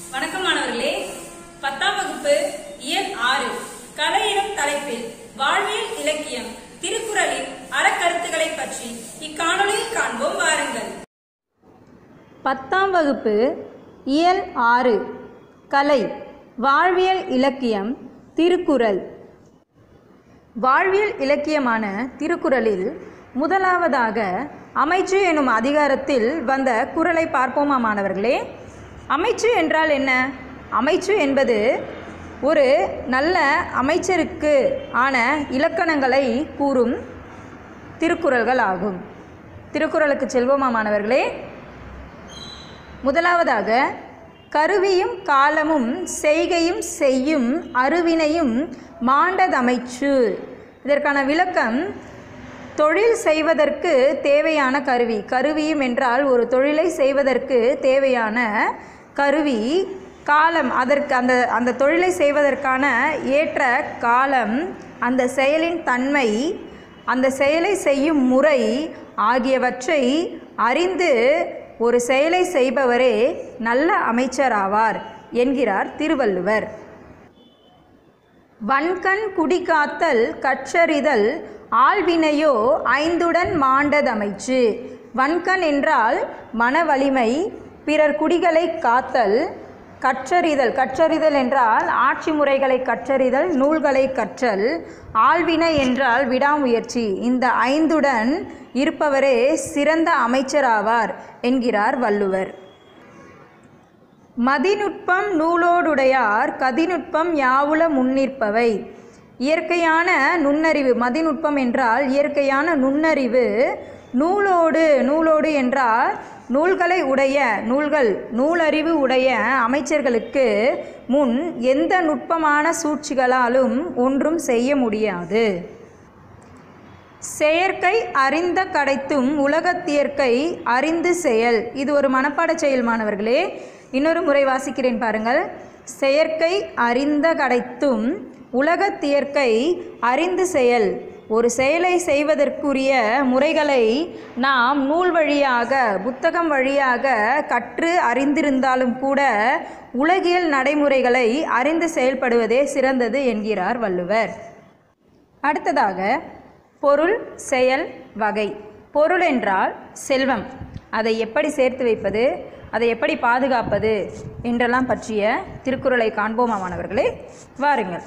வணக்கம் மாணவர்களே பத்தாம் வகுப்பு இயல் ஆறு கலை எனும் தலைப்பில் வாழ்வியல் இலக்கியம் திருக்குறளின் அறக்கருத்துக்களை பற்றி இக்காணொளியில் காண்போம் வாருங்கள் பத்தாம் வகுப்பு இயல் ஆறு கலை வாழ்வியல் இலக்கியம் திருக்குறள் வாழ்வியல் இலக்கியமான திருக்குறளில் முதலாவதாக அமைச்சு எனும் அதிகாரத்தில் வந்த குறளை பார்ப்போமா மாணவர்களே அமைச்சு என்றால் என்ன அமைச்சு என்பது ஒரு நல்ல அமைச்சருக்கு ஆன இலக்கணங்களை கூறும் திருக்குறள்கள் ஆகும் திருக்குறளுக்கு செல்வோமா மாணவர்களே முதலாவதாக கருவியும் காலமும் செய்கையும் செய்யும் அருவினையும் மாண்டதமைச்சு இதற்கான விளக்கம் தொழில் செய்வதற்கு தேவையான கருவி கருவியும் என்றால் ஒரு தொழிலை செய்வதற்கு தேவையான கருவி காலம் அதற்கு அந்த அந்த தொழிலை செய்வதற்கான ஏற்ற காலம் அந்த செயலின் தன்மை அந்த செயலை செய்யும் முறை ஆகியவற்றை அறிந்து ஒரு செயலை செய்பவரே நல்ல அமைச்சராவார் என்கிறார் திருவள்ளுவர் வன்கண் குடிகாத்தல் கற்றறிதல் ஆள்வினையோ ஐந்துடன் மாண்டதமைச்சு வன்கண் என்றால் மன வலிமை பிறர் குடிகளை காத்தல் கற்றறிதல் கற்றறிதல் என்றால் ஆட்சி முறைகளை கற்றறிதல் நூல்களை கற்றல் ஆள்வினை என்றால் விடாமுயற்சி இந்த ஐந்துடன் இருப்பவரே சிறந்த அமைச்சராவார் என்கிறார் வள்ளுவர் மதிநுட்பம் நூலோடுடையார் கதிநுட்பம் யாவுல முன்னிற்பவை இயற்கையான நுண்ணறிவு மதிநுட்பம் என்றால் இயற்கையான நுண்ணறிவு நூலோடு நூலோடு என்றால் நூல்களை உடைய நூல்கள் நூலறிவு உடைய அமைச்சர்களுக்கு முன் எந்த நுட்பமான சூழ்ச்சிகளாலும் ஒன்றும் செய்ய முடியாது செயற்கை அறிந்த கடைத்தும் உலகத்தியற்கை அறிந்து செயல் இது ஒரு மனப்பாடச் செயல் மாணவர்களே இன்னொரு முறை வாசிக்கிறேன் பாருங்கள் செயற்கை அறிந்த கடைத்தும் உலகத்தியற்கை அறிந்து செயல் ஒரு செயலை செய்வதற்குரிய முறைகளை நாம் நூல் வழியாக புத்தகம் வழியாக கற்று அறிந்திருந்தாலும் கூட உலகியல் நடைமுறைகளை அறிந்து செயல்படுவதே சிறந்தது என்கிறார் வள்ளுவர் அடுத்ததாக பொருள் செயல் வகை பொருள் என்றால் செல்வம் அதை எப்படி சேர்த்து வைப்பது அதை எப்படி பாதுகாப்பது என்றெல்லாம் பற்றிய திருக்குறளை காண்போமா மாணவர்களே வாருங்கள்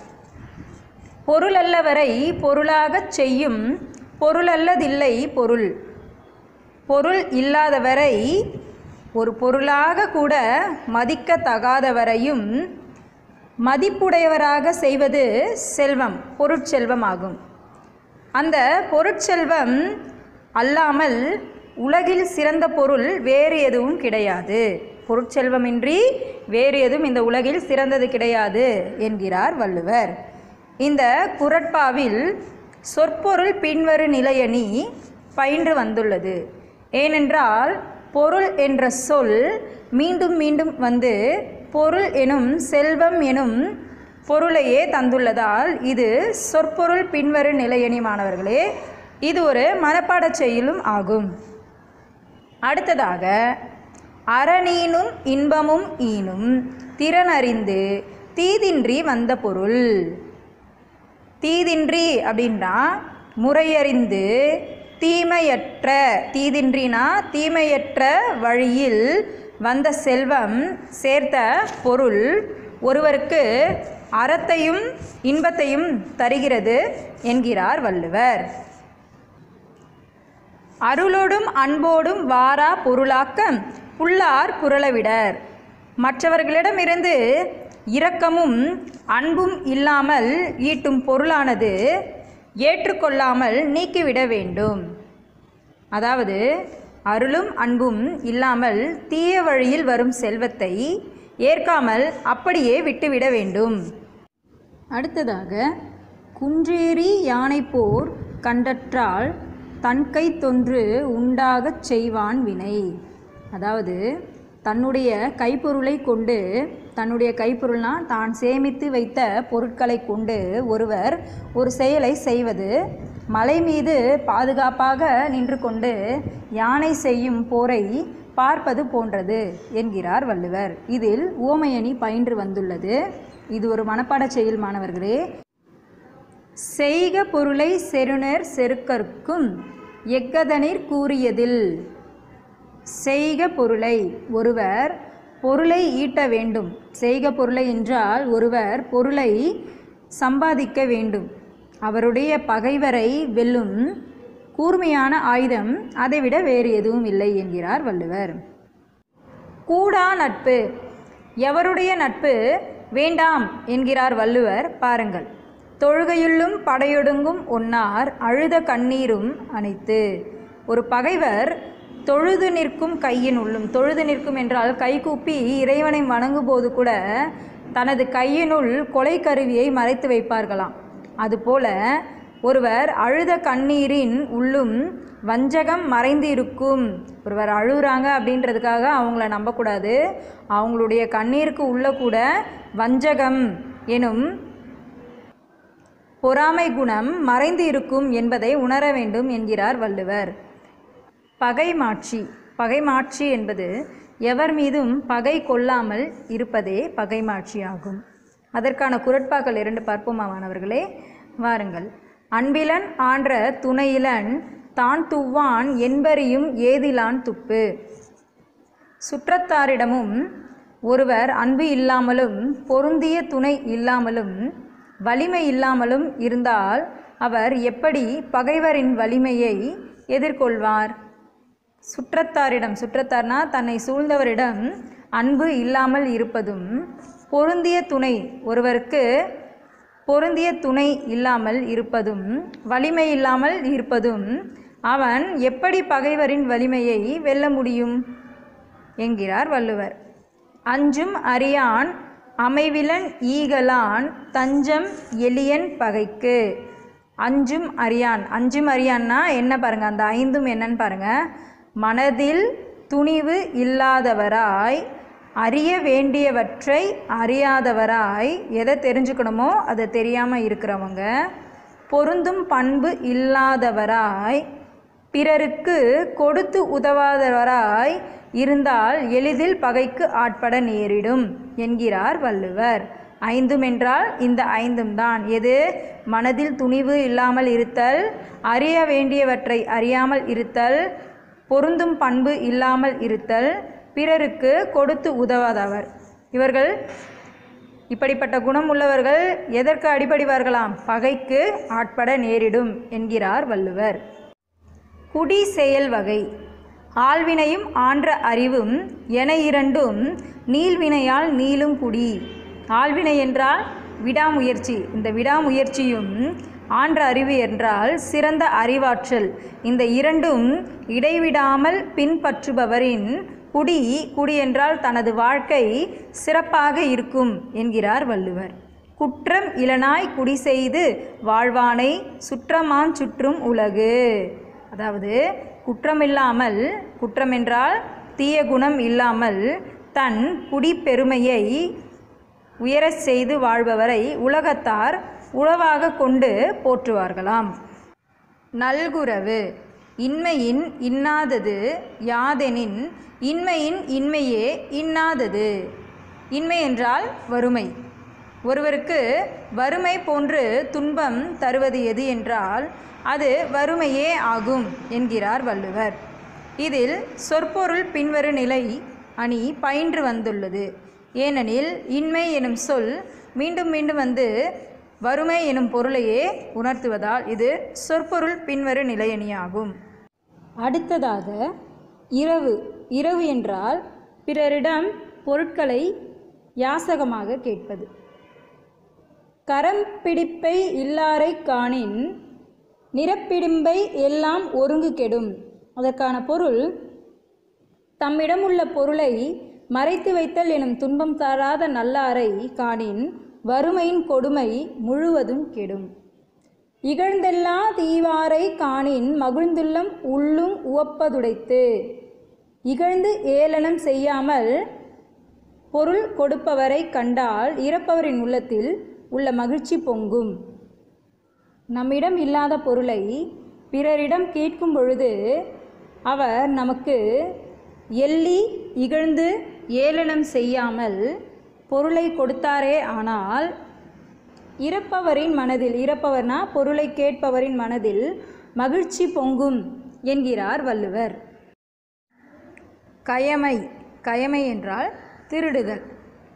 பொருளல்லவரை பொருளாகச் செய்யும் பொருளல்லதில்லை பொருள் பொருள் இல்லாதவரை ஒரு பொருளாக கூட மதிக்கத்தகாதவரையும் மதிப்புடையவராக செய்வது செல்வம் பொருட்செல்வம் ஆகும் அந்த பொருட்செல்வம் அல்லாமல் உலகில் சிறந்த பொருள் வேறு எதுவும் கிடையாது பொருட்செல்வமின்றி வேறு எதுவும் இந்த உலகில் சிறந்தது கிடையாது என்கிறார் வள்ளுவர் இந்த குரட்பாவில் சொற்பொருள் பின்வரு நிலையணி பயின்று வந்துள்ளது ஏனென்றால் பொருள் என்ற சொல் மீண்டும் மீண்டும் வந்து பொருள் எனும் செல்வம் எனும் பொருளையே தந்துள்ளதால் இது சொற்பொருள் பின்வரு நிலையணி மாணவர்களே இது ஒரு மனப்பாடச் செயலும் ஆகும் அடுத்ததாக அறநீனும் இன்பமும் ஈனும் திறனறிந்து தீதின்றி வந்த பொருள் தீதின்றி அப்படின்னா முறையறிந்து தீமையற்ற தீதின்றினா தீமையற்ற வழியில் வந்த செல்வம் சேர்த்த பொருள் ஒருவருக்கு அறத்தையும் இன்பத்தையும் தருகிறது என்கிறார் வள்ளுவர் அருளோடும் அன்போடும் வாரா பொருளாக்கம் புல்லார் புரளவிடர் மற்றவர்களிடமிருந்து இரக்கமும் அன்பும் இல்லாமல் ஈட்டும் பொருளானது ஏற்றுக்கொள்ளாமல் நீக்கிவிட வேண்டும் அதாவது அருளும் அன்பும் இல்லாமல் தீய வழியில் வரும் செல்வத்தை ஏற்காமல் அப்படியே விட்டுவிட வேண்டும் அடுத்ததாக குன்றேறி யானை போர் கண்டற்றால் தன்கை தொன்று உண்டாகச் செய்வான் வினை அதாவது தன்னுடைய கைப்பொருளை கொண்டு தன்னுடைய கைப்பொருள்னா தான் சேமித்து வைத்த பொருட்களை கொண்டு ஒருவர் ஒரு செயலை செய்வது மலை மீது பாதுகாப்பாக நின்று கொண்டு யானை செய்யும் போரை பார்ப்பது போன்றது என்கிறார் வள்ளுவர் இதில் உவமையணி பயின்று வந்துள்ளது இது ஒரு மனப்பாடச் செயல் மாணவர்களே செய்க பொருளை செருணர் செருக்கற்கும் எக்கதனிற் கூறியதில் செய்க பொருளை ஒருவர் பொருளை ஈட்ட வேண்டும் செய்க பொருளை என்றால் ஒருவர் பொருளை சம்பாதிக்க வேண்டும் அவருடைய பகைவரை வெல்லும் கூர்மையான ஆயுதம் அதைவிட வேறு எதுவும் இல்லை என்கிறார் வள்ளுவர் கூடா நட்பு எவருடைய நட்பு வேண்டாம் என்கிறார் வள்ளுவர் பாருங்கள் தொழுகையுள்ளும் படையொடுங்கும் ஒன்னார் அழுத கண்ணீரும் அனைத்து ஒரு பகைவர் தொழுது நிற்கும் கையின் உள்ளும் தொழுது நிற்கும் என்றால் கைகூப்பி இறைவனை வணங்கும்போது கூட தனது கையினுள் கொலை கருவியை மறைத்து வைப்பார்களாம் அதுபோல ஒருவர் அழுத கண்ணீரின் உள்ளும் வஞ்சகம் மறைந்து இருக்கும் ஒருவர் அழுகுறாங்க அப்படின்றதுக்காக அவங்கள நம்பக்கூடாது அவங்களுடைய கண்ணீருக்கு உள்ள கூட வஞ்சகம் எனும் பொறாமை குணம் மறைந்து இருக்கும் என்பதை உணர வேண்டும் என்கிறார் வள்ளுவர் பகைமாட்சி பகைமாட்சி என்பது எவர் மீதும் பகை கொள்ளாமல் இருப்பதே பகைமாட்சியாகும் அதற்கான குரட்பாக்கள் இரண்டு பார்ப்போமா மாணவர்களே வாருங்கள் அன்பிலன் ஆன்ற துணையிலன் தான் துவ்வான் என்பறியும் ஏதிலான் துப்பு சுற்றத்தாரிடமும் ஒருவர் அன்பு இல்லாமலும் பொருந்திய துணை இல்லாமலும் வலிமை இல்லாமலும் இருந்தால் அவர் எப்படி பகைவரின் வலிமையை எதிர்கொள்வார் சுற்றத்தாரிடம் சுற்றத்தார்னா தன்னை சூழ்ந்தவரிடம் அன்பு இல்லாமல் இருப்பதும் பொருந்திய துணை ஒருவருக்கு பொருந்திய துணை இல்லாமல் இருப்பதும் வலிமை இல்லாமல் இருப்பதும் அவன் எப்படி பகைவரின் வலிமையை வெல்ல முடியும் என்கிறார் வள்ளுவர் அஞ்சும் அறியான் அமைவிலன் ஈகலான் தஞ்சம் எளியன் பகைக்கு அஞ்சும் அறியான் அஞ்சும் அறியான்னா என்ன பாருங்க அந்த ஐந்தும் என்னன்னு பாருங்க மனதில் துணிவு இல்லாதவராய் அறிய வேண்டியவற்றை அறியாதவராய் எதை தெரிஞ்சுக்கணுமோ அதை தெரியாமல் இருக்கிறவங்க பொருந்தும் பண்பு இல்லாதவராய் பிறருக்கு கொடுத்து உதவாதவராய் இருந்தால் எளிதில் பகைக்கு ஆட்பட நேரிடும் என்கிறார் வள்ளுவர் ஐந்தும் என்றால் இந்த ஐந்தும் தான் எது மனதில் துணிவு இல்லாமல் இருத்தல் அறிய வேண்டியவற்றை அறியாமல் இருத்தல் பொருந்தும் பண்பு இல்லாமல் இருத்தல் பிறருக்கு கொடுத்து உதவாதவர் இவர்கள் இப்படிப்பட்ட குணம் உள்ளவர்கள் எதற்கு அடிபடிவார்களாம் பகைக்கு ஆட்பட நேரிடும் என்கிறார் வள்ளுவர் குடி செயல் வகை ஆள்வினையும் ஆன்ற அறிவும் என இரண்டும் நீள்வினையால் நீளும் குடி ஆள்வினை என்றால் விடாமுயற்சி இந்த விடாமுயற்சியும் ஆன்ற அறிவு என்றால் சிறந்த அறிவாற்றல் இந்த இரண்டும் இடைவிடாமல் பின்பற்றுபவரின் குடி குடி என்றால் தனது வாழ்க்கை சிறப்பாக இருக்கும் என்கிறார் வள்ளுவர் குற்றம் இளனாய் குடி செய்து வாழ்வானை சுற்றமாம் சுற்றும் உலகு அதாவது குற்றமில்லாமல் குற்றம் என்றால் தீய குணம் இல்லாமல் தன் குடிப்பெருமையை உயரச் செய்து வாழ்பவரை உலகத்தார் உளவாக கொண்டு போற்றுவார்களாம் நல்குரவு இன்மையின் இன்னாதது யாதெனின் இன்மையின் இன்மையே இன்னாதது இன்மை என்றால் வறுமை ஒருவருக்கு வறுமை போன்று துன்பம் தருவது எது என்றால் அது வறுமையே ஆகும் என்கிறார் வள்ளுவர் இதில் சொற்பொருள் பின்வரு நிலை அணி பயின்று வந்துள்ளது ஏனெனில் இன்மை எனும் சொல் மீண்டும் மீண்டும் வந்து வறுமை எனும் பொருளையே உணர்த்துவதால் இது சொற்பொருள் பின்வரு நிலையணியாகும் அடுத்ததாக இரவு இரவு என்றால் பிறரிடம் பொருட்களை யாசகமாக கேட்பது கரம் பிடிப்பை இல்லாரை காணின் நிறப்பிடிம்பை எல்லாம் ஒருங்கு கெடும் அதற்கான பொருள் தம்மிடம் உள்ள பொருளை மறைத்து வைத்தல் எனும் துன்பம் சாராத நல்லாரை காணின் வறுமையின் கொடுமை முழுவதும் கெடும் இகழ்ந்தெல்லா தீவாரை காணின் மகிழ்ந்துள்ளம் உள்ளும் உவப்பதுடைத்து இகழ்ந்து ஏளனம் செய்யாமல் பொருள் கொடுப்பவரை கண்டால் இறப்பவரின் உள்ளத்தில் உள்ள மகிழ்ச்சி பொங்கும் நம்மிடம் இல்லாத பொருளை பிறரிடம் கேட்கும் பொழுது அவர் நமக்கு எள்ளி இகழ்ந்து ஏளனம் செய்யாமல் பொருளை கொடுத்தாரே ஆனால் இறப்பவரின் மனதில் இறப்பவர்னா பொருளை கேட்பவரின் மனதில் மகிழ்ச்சி பொங்கும் என்கிறார் வள்ளுவர் கயமை கயமை என்றால் திருடுதல்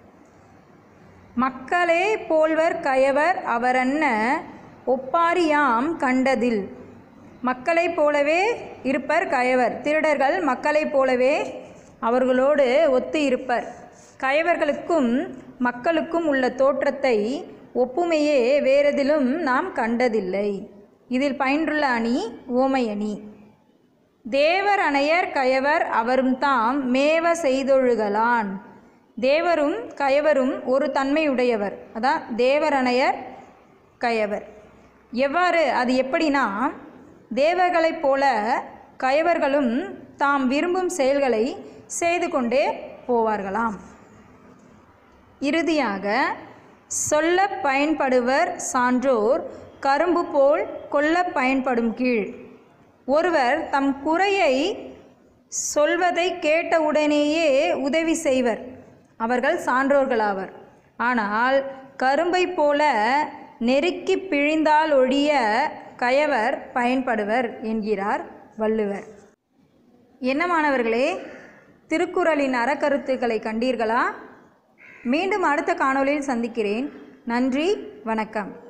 மக்களே போல்வர் கயவர் அவரன்ன ஒப்பாரியாம் கண்டதில் மக்களைப் போலவே இருப்பர் கயவர் திருடர்கள் மக்களைப் போலவே அவர்களோடு ஒத்து இருப்பர் கயவர்களுக்கும் மக்களுக்கும் உள்ள தோற்றத்தை ஒப்புமையே வேறெதிலும் நாம் கண்டதில்லை இதில் பயின்றுள்ள அணி ஓமை அணி தேவர் அணையர் கயவர் அவரும் தாம் மேவ செய்தொழுகலான் தேவரும் கயவரும் ஒரு தன்மையுடையவர் அதான் தேவர் அணையர் கயவர் எவ்வாறு அது எப்படின்னா தேவர்களைப் போல கயவர்களும் தாம் விரும்பும் செயல்களை செய்து கொண்டே போவார்களாம் இறுதியாக சொல்ல பயன்படுவர் சான்றோர் கரும்பு போல் கொல்ல பயன்படும் கீழ் ஒருவர் தம் குறையை சொல்வதை கேட்டவுடனேயே உதவி செய்வர் அவர்கள் சான்றோர்களாவர் ஆனால் கரும்பை போல நெருக்கி பிழிந்தால் ஒழிய கயவர் பயன்படுவர் என்கிறார் வள்ளுவர் என்ன மாணவர்களே திருக்குறளின் அறக்கருத்துக்களை கண்டீர்களா மீண்டும் அடுத்த காணொளியில் சந்திக்கிறேன் நன்றி வணக்கம்